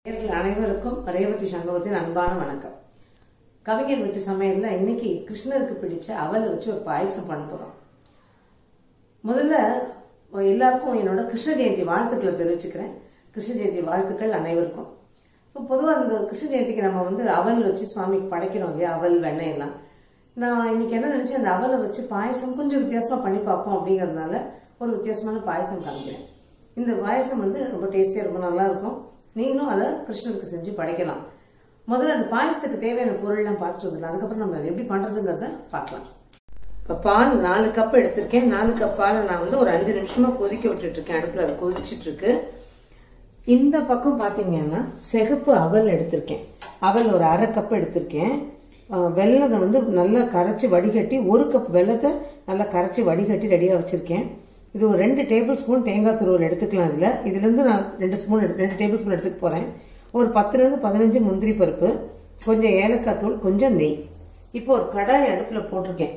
நேயர்கள் அனைவருக்கும் ரேவதி சண்முகத்தின் அன்பான வணக்கம் கவிஞர் வீட்டு சமையல்ல இன்னைக்கு கிருஷ்ணருக்கு பிடிச்ச அவலை வச்சு ஒரு பாயசம் பண்ண போறோம் முதல்ல எல்லாருக்கும் என்னோட கிருஷ்ண ஜெயந்தி வாழ்த்துக்களை தெரிவிச்சுக்கிறேன் கிருஷ்ண ஜெயந்தி வாழ்த்துக்கள் அனைவருக்கும் இப்போ பொதுவாக இந்த கிருஷ்ண ஜெயந்திக்கு நம்ம வந்து அவல் வச்சு சுவாமிக்கு படைக்கிறோம் இல்லையா அவல் வெண்ணெய் எல்லாம் நான் இன்னைக்கு என்ன நினைச்சேன் அந்த அவலை வச்சு பாயசம் கொஞ்சம் வித்தியாசமா பண்ணி பார்ப்போம் அப்படிங்கறதுனால ஒரு வித்தியாசமான பாயசம் காமிக்கிறேன் இந்த பாயசம் வந்து ரொம்ப டேஸ்டியா ரொம்ப நல்லா இருக்கும் நீங்களும் அதை கிருஷ்ணருக்கு செஞ்சு படைக்கலாம் முதல்ல அந்த பாயசத்துக்கு தேவையான பொருள்லாம் பார்த்துட்டு வந்துடலாம் அதுக்கப்புறம் நம்ம அதை எப்படி பண்றதுங்கிறத பார்க்கலாம் இப்போ பால் நாலு கப் எடுத்திருக்கேன் நாலு கப் பாலை நான் வந்து ஒரு அஞ்சு நிமிஷமா கொதிக்க விட்டுட்டு இருக்கேன் அடுப்புல அது கொதிச்சிட்டு இருக்கு இந்த பக்கம் பாத்தீங்கன்னா சிகப்பு அவல் எடுத்திருக்கேன் அவல் ஒரு அரை கப் எடுத்திருக்கேன் அஹ் வெல்லத்தை வந்து நல்லா கரைச்சி வடிகட்டி ஒரு கப் வெல்லத்தை நல்லா கரைச்சி வடிகட்டி ரெடியா வச்சிருக்கேன் இது ஒரு ரெண்டு டேபிள் ஸ்பூன் தேங்காய் துருவல் எடுத்துக்கலாம் இதுல இதுல இருந்து நான் ரெண்டு ஸ்பூன் ரெண்டு டேபிள் ஸ்பூன் எடுத்துக்க போறேன் ஒரு பத்துல இருந்து பதினஞ்சு முந்திரி பருப்பு கொஞ்சம் ஏலக்காய் தூள் கொஞ்சம் நெய் இப்போ ஒரு கடாய் அடுப்புல போட்டிருக்கேன்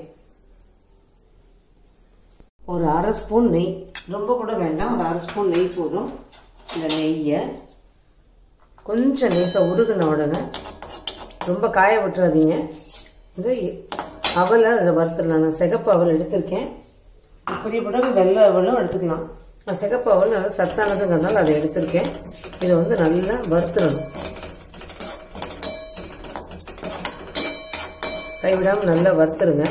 ஒரு அரை ஸ்பூன் நெய் ரொம்ப கூட வேண்டாம் ஒரு அரை ஸ்பூன் நெய் போதும் இந்த நெய்யை கொஞ்சம் லேசாக உருகின உடனே ரொம்ப காய விட்டுறாதீங்க இந்த அவலை அதில் வறுத்துடலாம் நான் சிகப்பு அவல் எடுத்திருக்கேன் இப்படி கூட வெள்ளை அவலும் எடுத்துக்கலாம் நான் சிகப்பு அவல் நல்லா சத்தானதுங்கிறதுனால அதை எடுத்திருக்கேன் இதை வந்து நல்லா வறுத்துடணும் கைவிடாமல் நல்லா வறுத்துருங்க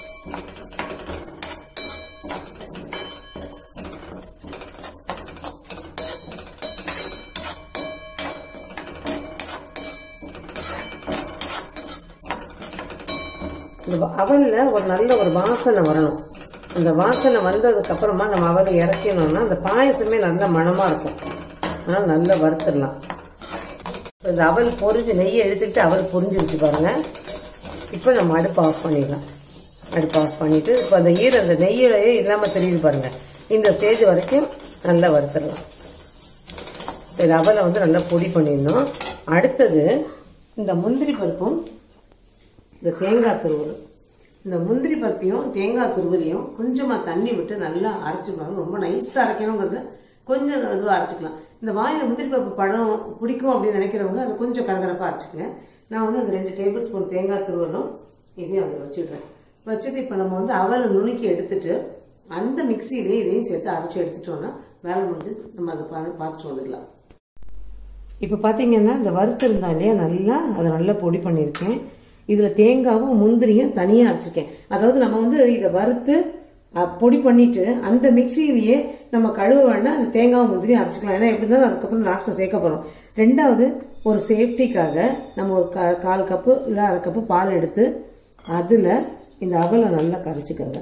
இந்த அவல்ல ஒரு நல்ல ஒரு வாசனை வரணும் அந்த வாசனை வந்ததுக்கு அப்புறமா நம்ம அவலை இறக்கணும்னா அந்த பாயசமே நல்ல மணமா இருக்கும் அதனால நல்லா வறுத்துடலாம் இந்த அவல் பொரிஞ்சு நெய்யை எடுத்துக்கிட்டு அவல் பொரிஞ்சிருச்சு பாருங்க இப்போ நம்ம அடுப்பு ஆஃப் பண்ணிடலாம் அடுப்பு ஆஃப் பண்ணிட்டு இப்போ அந்த ஈர அந்த நெய்யிலேயே இல்லாம தெரியுது பாருங்க இந்த ஸ்டேஜ் வரைக்கும் நல்லா வறுத்துடலாம் இந்த அவலை வந்து நல்லா பொடி பண்ணிடணும் அடுத்தது இந்த முந்திரி பருப்பும் இந்த தேங்காய் துருவல் இந்த முந்திரி பருப்பையும் தேங்காய் துருவலையும் கொஞ்சமாக தண்ணி விட்டு நல்லா அரைச்சிக்கணும் ரொம்ப நைஸாக அரைக்கணுங்கிறது கொஞ்சம் இதுவாக அரைச்சிக்கலாம் இந்த வாயில் முந்திரி பருப்பு படம் பிடிக்கும் அப்படின்னு நினைக்கிறவங்க அதை கொஞ்சம் கரகரப்பாக அரைச்சிக்கங்க நான் வந்து அந்த ரெண்டு டேபிள் ஸ்பூன் தேங்காய் துருவலும் இதையும் அதில் வச்சுடுறேன் வச்சுட்டு இப்போ நம்ம வந்து அவலை நுணுக்கி எடுத்துட்டு அந்த மிக்சியிலேயே இதையும் சேர்த்து அரைச்சி எடுத்துட்டோம்னா வேலை முடிஞ்சு நம்ம அதை பார்த்துட்டு வந்துடலாம் இப்போ பார்த்தீங்கன்னா இந்த வறுத்து இருந்தா இல்லையா நல்லா அதை நல்லா பொடி பண்ணியிருக்கேன் இதில் தேங்காவும் முந்திரியும் தனியாக அரைச்சிருக்கேன் அதாவது நம்ம வந்து இதை வறுத்து பொடி பண்ணிட்டு அந்த மிக்சியிலேயே நம்ம கழுவ வேணா அந்த தேங்காவும் முந்திரியும் அரைச்சிக்கலாம் ஏன்னா எப்படி இருந்தாலும் அதுக்கப்புறம் லாஸ்ட்டில் சேர்க்க போகிறோம் ரெண்டாவது ஒரு சேஃப்டிக்காக நம்ம ஒரு கால் கப்பு இல்லை அரை கப்பு பால் எடுத்து அதில் இந்த அவலை நல்லா கரைச்சிக்கோங்க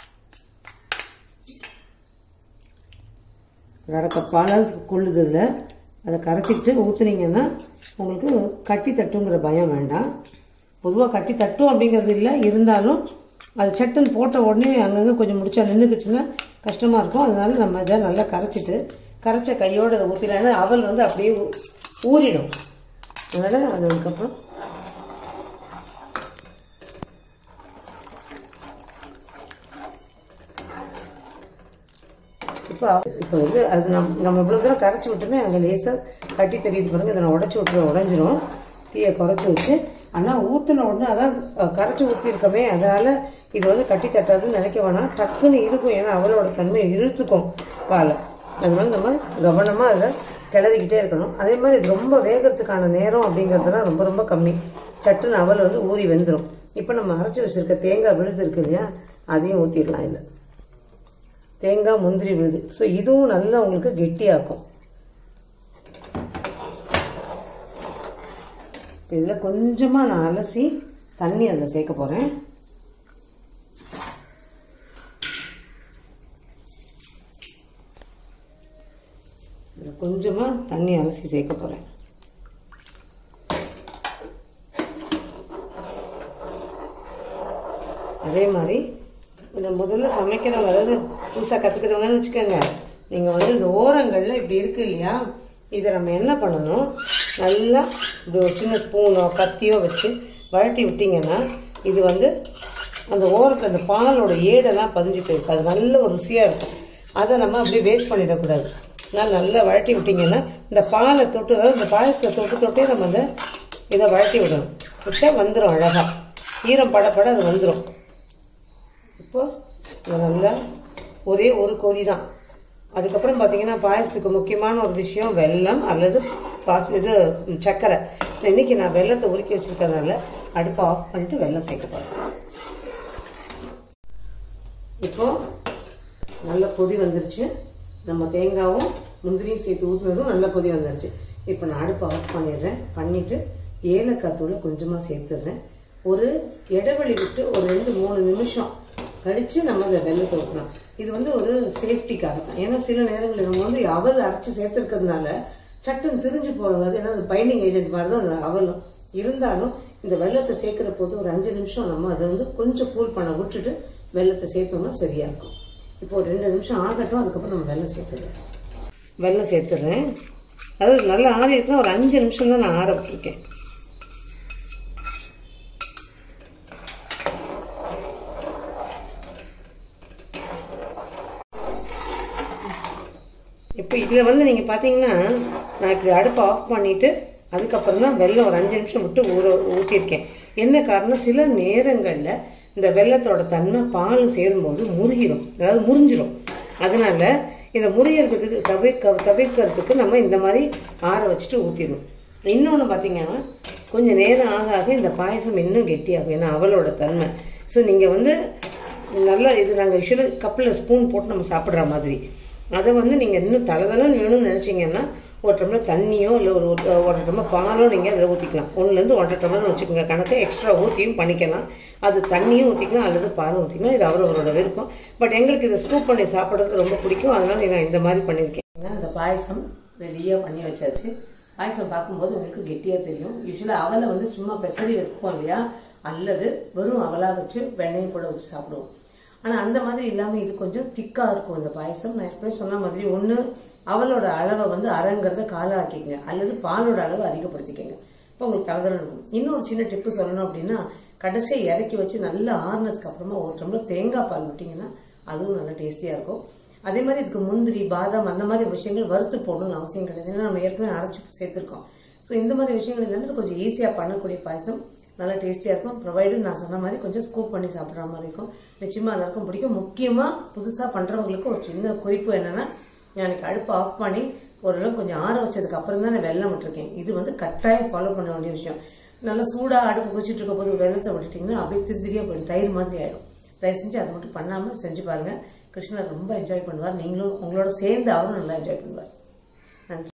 அரை கப் பாலால் கொள்ளுது இல்லை அதை கரைச்சிக்கிட்டு ஊற்றுனீங்கன்னா உங்களுக்கு கட்டி தட்டுங்கிற பயம் வேண்டாம் பொதுவாக கட்டி தட்டும் அப்படிங்கிறது இல்லை இருந்தாலும் அது சட்டுன்னு போட்ட உடனே அங்கங்கே கொஞ்சம் முடிச்சா நின்றுக்குச்சுன்னா கஷ்டமாக இருக்கும் அதனால நம்ம இதை நல்லா கரைச்சிட்டு கரைச்ச கையோடு அதை ஊற்றிடலாம் ஏன்னா அவல் வந்து அப்படியே ஊறிடும் அதனால் அது அதுக்கப்புறம் இப்போ இப்போ வந்து அது நம் நம்ம இவ்வளோ தூரம் கரைச்சி விட்டுமே அங்கே லேசாக கட்டி தெரியுது பாருங்க இதை நான் உடச்சி விட்டுருவேன் உடஞ்சிரும் தீயை குறைச்சி வச்சு ஆனால் ஊற்றின உடனே அதான் கரைச்சி ஊற்றிருக்கமே அதனால் இது வந்து கட்டி தட்டாதுன்னு நினைக்க வேணாம் டக்குன்னு இருக்கும் ஏன்னா அவளோட தன்மை இழுத்துக்கும் பாலை அதனால நம்ம கவனமாக அதை கிளறிக்கிட்டே இருக்கணும் அதே மாதிரி இது ரொம்ப வேகிறதுக்கான நேரம் அப்படிங்கிறதுலாம் ரொம்ப ரொம்ப கம்மி சட்டுன்னு அவல் வந்து ஊறி வெந்துடும் இப்போ நம்ம அரைச்சி வச்சிருக்க தேங்காய் விழுது இருக்கு இல்லையா அதையும் ஊற்றிடலாம் இதில் தேங்காய் முந்திரி விழுது ஸோ இதுவும் நல்லா உங்களுக்கு கெட்டியாக்கும் இதில் கொஞ்சமாக நான் அலசி தண்ணி அதில் சேர்க்க போகிறேன் இதில் கொஞ்சமாக தண்ணி அலசி சேர்க்க போகிறேன் அதே மாதிரி இந்த முதல்ல சமைக்கிறவங்க அதாவது புதுசாக கற்றுக்கிறவங்கன்னு வச்சுக்கோங்க நீங்கள் வந்து இந்த ஓரங்களில் இப்படி இருக்கு இல்லையா இதை நம்ம என்ன பண்ணணும் நல்லா இப்படி ஒரு சின்ன ஸ்பூனோ கத்தியோ வச்சு வழட்டி விட்டிங்கன்னா இது வந்து அந்த ஓரத்தில் அந்த பாலோட ஏடெல்லாம் பதிஞ்சு போயிருக்கு அது நல்ல ஒரு ருசியாக இருக்கும் அதை நம்ம அப்படியே வேஸ்ட் பண்ணிடக்கூடாது நல்லா நல்லா வழட்டி விட்டீங்கன்னா இந்த பாலை தொட்டு அதாவது இந்த பாயசத்தை தொட்டு தொட்டே நம்ம அந்த இதை வழட்டி விடணும் விட்டா வந்துடும் அழகா ஈரம் படப்பட அது வந்துடும் இப்போ இது நல்லா ஒரே ஒரு கொதி தான் அதுக்கப்புறம் பார்த்தீங்கன்னா பாயசத்துக்கு முக்கியமான ஒரு விஷயம் வெல்லம் அல்லது பாஸ் இது சர்க்கரை இன்னைக்கு நான் வெல்லத்தை உருக்கி வச்சிருக்கறதுனால அடுப்பை ஆஃப் பண்ணிட்டு வெல்லம் சேர்க்க போறேன் இப்போ நல்ல கொதி வந்துருச்சு நம்ம தேங்காவும் முந்திரியும் சேர்த்து ஊற்றுனதும் நல்ல கொதி வந்துருச்சு இப்போ நான் அடுப்பை ஆஃப் பண்ணிடுறேன் பண்ணிட்டு ஏலக்காய் தூளை கொஞ்சமாக சேர்த்துடுறேன் ஒரு இடைவெளி விட்டு ஒரு ரெண்டு மூணு நிமிஷம் கழிச்சு நம்ம இந்த வெள்ளத்தை ஊற்றலாம் இது வந்து ஒரு சேஃப்டிக்காக தான் ஏன்னா சில நேரங்களில் நம்ம வந்து அவல் அரைச்சி சேர்த்துருக்கிறதுனால சட்டுன்னு திரிஞ்சு போகாது ஏன்னா அது பைண்டிங் ஏஜென்ட் மாதிரி தான் அந்த அவலும் இருந்தாலும் இந்த வெள்ளத்தை சேர்க்கிற போது ஒரு அஞ்சு நிமிஷம் நம்ம அதை வந்து கொஞ்சம் கூல் பண்ண விட்டுட்டு வெள்ளத்தை சேர்த்தோம்னா சரியா இருக்கும் இப்போ ஒரு ரெண்டு நிமிஷம் ஆகட்டும் அதுக்கப்புறம் நம்ம வெள்ளம் சேர்த்துடுறோம் வெள்ளம் சேர்த்துடுறேன் அது நல்லா ஆறி இருக்குன்னா ஒரு அஞ்சு நிமிஷம் தான் நான் ஆற விட்டுருக்கேன் இப்போ இதில் வந்து நீங்கள் பார்த்தீங்கன்னா நான் இப்படி அடுப்பை ஆஃப் பண்ணிட்டு அதுக்கப்புறம் தான் வெள்ளம் ஒரு அஞ்சு நிமிஷம் விட்டு ஊற ஊற்றிருக்கேன் என்ன காரணம் சில நேரங்களில் இந்த வெள்ளத்தோட தன்மை பால் சேரும்போது முருகிரும் அதாவது முறிஞ்சிரும் அதனால இதை முறியறதுக்கு தவிர்க்க தவிர்க்கிறதுக்கு நம்ம இந்த மாதிரி ஆற வச்சுட்டு ஊற்றிடணும் இன்னொன்று பார்த்தீங்கன்னா கொஞ்சம் நேரம் ஆக ஆக இந்த பாயசம் இன்னும் கெட்டியாகும் ஏன்னா அவளோட தன்மை ஸோ நீங்கள் வந்து நல்லா இது நாங்கள் யூஸ்வலாக கப்பில் ஸ்பூன் போட்டு நம்ம சாப்பிட்ற மாதிரி அதை வந்து நீங்கள் இன்னும் தளதளன்னு வேணும்னு நினச்சிங்கன்னா ஒரு டம்ளர் தண்ணியோ இல்லை ஒரு ஒரு ஒன்றரை டம்ளர் பாலோ நீங்கள் அதில் ஊற்றிக்கலாம் ஒன்றுலேருந்து ஒன்றரை டம்ளர் வச்சுக்கோங்க கணக்கை எக்ஸ்ட்ரா ஊற்றியும் பண்ணிக்கலாம் அது தண்ணியும் ஊற்றிக்கலாம் அல்லது பாலும் ஊற்றிக்கலாம் இது அவரவரோட விருப்பம் பட் எங்களுக்கு இதை ஸ்கூப் பண்ணி சாப்பிட்றது ரொம்ப பிடிக்கும் அதனால நான் இந்த மாதிரி பண்ணியிருக்கேன் இந்த பாயசம் ரெடியாக பண்ணி வச்சாச்சு பாயசம் பார்க்கும்போது உங்களுக்கு கெட்டியாக தெரியும் யூஸ்வலாக அவலை வந்து சும்மா பெசரி வைப்போம் இல்லையா அல்லது வெறும் அவலா வச்சு வெண்ணெயும் கூட வச்சு சாப்பிடுவோம் ஆனா அந்த மாதிரி இல்லாம இது கொஞ்சம் திக்கா இருக்கும் இந்த பாயசம் நான் ஏற்கனவே சொன்ன மாதிரி ஒண்ணு அவளோட அளவை வந்து அரைங்கிறத கால ஆக்கிக்கங்க அல்லது பாலோட அளவை அதிகப்படுத்திக்கங்க இப்போ உங்களுக்கு தலதலை இருக்கும் இன்னொரு சின்ன டிப்பு சொல்லணும் அப்படின்னா கடைசியை இறக்கி வச்சு நல்லா ஆறுனதுக்கு அப்புறமா ஒரு டம்ளர் தேங்காய் பால் விட்டீங்கன்னா அதுவும் நல்லா டேஸ்டியா இருக்கும் அதே மாதிரி இதுக்கு முந்திரி பாதாம் அந்த மாதிரி விஷயங்கள் வறுத்து போடணும்னு அவசியம் கிடையாது ஏன்னா நம்ம ஏற்கனவே அரைச்சி சேர்த்துருக்கோம் ஸோ இந்த மாதிரி விஷயங்கள் எல்லாமே இது கொஞ்சம் ஈஸியாக பண்ணக்கூடிய பாயசம் நல்லா டேஸ்டியாக இருக்கும் ப்ரொவைடு நான் சொன்ன மாதிரி கொஞ்சம் ஸ்கூப் பண்ணி சாப்பிட்ற மாதிரி இருக்கும் நிச்சயமாக எல்லாருக்கும் பிடிக்கும் முக்கியமாக புதுசாக பண்ணுறவங்களுக்கு ஒரு சின்ன குறிப்பு என்னன்னா நான் எனக்கு அடுப்பு ஆஃப் பண்ணி ஓரளவு கொஞ்சம் ஆற வச்சதுக்கு அப்புறம் தான் நான் வெள்ளம் விட்டுருக்கேன் இது வந்து கட்டாயம் ஃபாலோ பண்ண வேண்டிய விஷயம் நல்லா சூடாக அடுப்பு குச்சிட்டு இருக்க போது வெள்ளத்தை விட்டுட்டிங்கன்னா அப்படியே திருத்திரியாக போயிடும் தயிர் மாதிரி ஆயிடும் தயவு செஞ்சு அதை மட்டும் பண்ணாமல் செஞ்சு பாருங்க கிருஷ்ணர் ரொம்ப என்ஜாய் பண்ணுவார் நீங்களும் உங்களோட சேர்ந்து அவரும் நல்லா என்ஜாய் பண்ணுவார் நன்றி